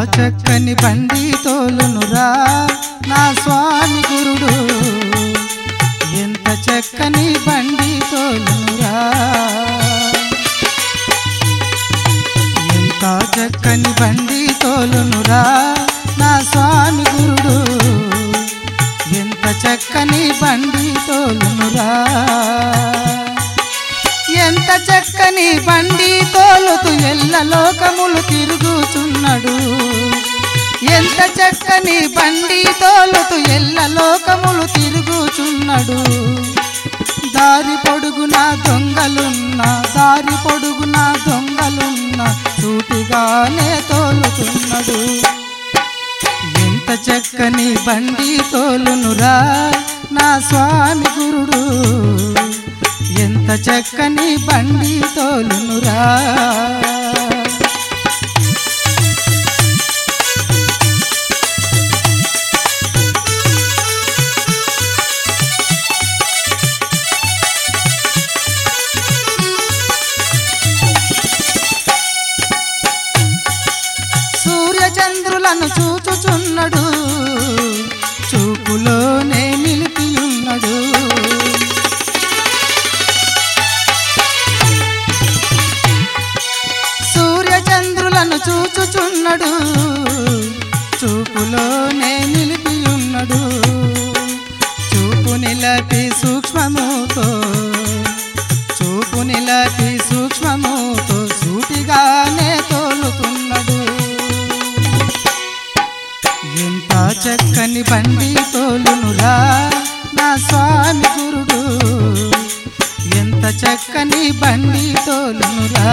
చక్కని బండి తోలునురా నా స్వామి గురుడు ఎంత చక్కని బండి తోలునురా ఎంత చక్కని బండి తోలునురా నా స్వామి గురుడు ఎంత చక్కని బండి తోలునురా ఎంత చక్కని బండి తోలుతూ ఎల్ల లోకములు తిరుగుచున్నాడు ఎంత చక్కని బండి తోలుతూ ఎల్ల లోకములు తిరుగుచున్నాడు దారి పొడుగున దొంగలున్న దారి పొడుగున దొంగలున్న సూటిగానే తోలుతున్నాడు ఎంత చక్కని బండి తోలునురా నా స్వామి గురుడు ఎంత చక్కని బండి తోలునురా సూర్యచంద్రులను చూచుచున్నడు చూపులోనే నిలిపియున్నడు సూర్యచంద్రులను చూచుచున్నడు చూపులోనే నిలిపియున్నడు చూపు నిలపి సూక్ష్మముతో చూపు నిలపి సూక్ష్మముతో సూటిగానే తోలుతున్నాడు ఎంత చక్కని బండి తోలునురా నా స్వామి గురుడు ఎంత చక్కని బండి తోలునురా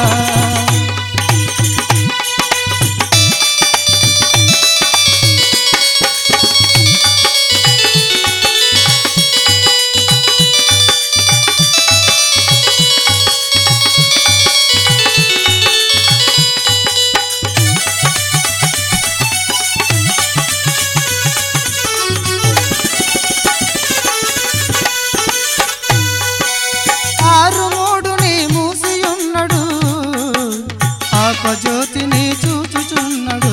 ఆరు మూడుని మూసియున్నడు ఆపజ్యోతిని చూచుచున్నడు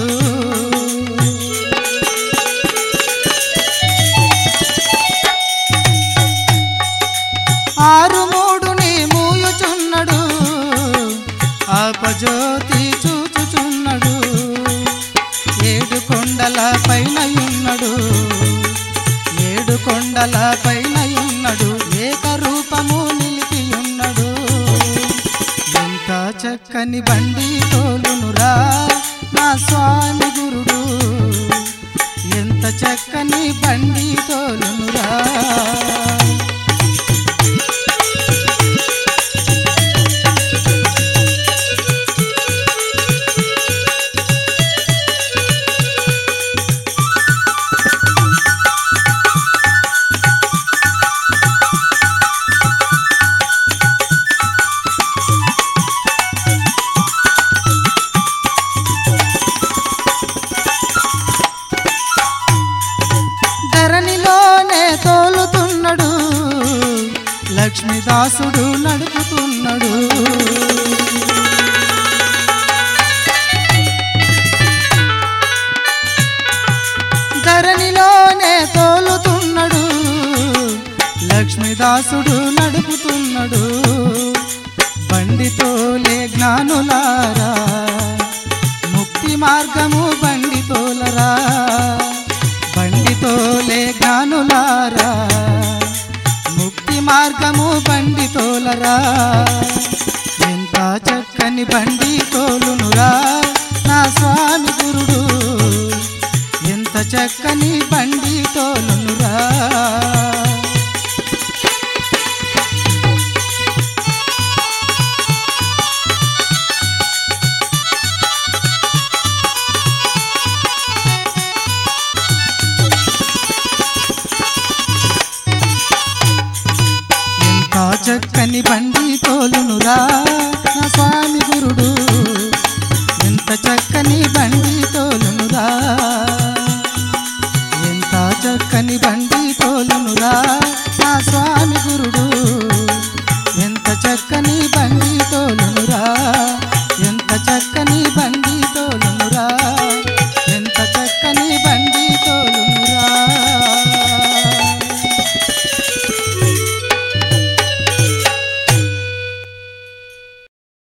ఆరు మూడుని మూయుచున్నడు ఆపజ్యోతి చూచుచున్నడు ఏడు కొండల పైన ఉన్నడు ఏడు కొండల పైన ఉన్నడు ఏకరూపము నిలిపి ఉన్నడు ఎంత చక్కని బండి తోలునురా నా స్వామి గురుడు ఎంత చక్కని బండి తోలునురా ధరణిలోనే తోలుతున్నాడు లక్ష్మీదాసుడు నడుపుతున్నాడు ధరణిలోనే తోలుతున్నాడు లక్ష్మీదాసుడు నడుపుతున్నాడు బండి తోలే జ్ఞానులారా ముక్తి మార్గము బండి తోలరా బండి తోలే జ్ఞానులారా ముక్తి మార్గము బండి తోలరా ఎంత చక్కని బండి తోలు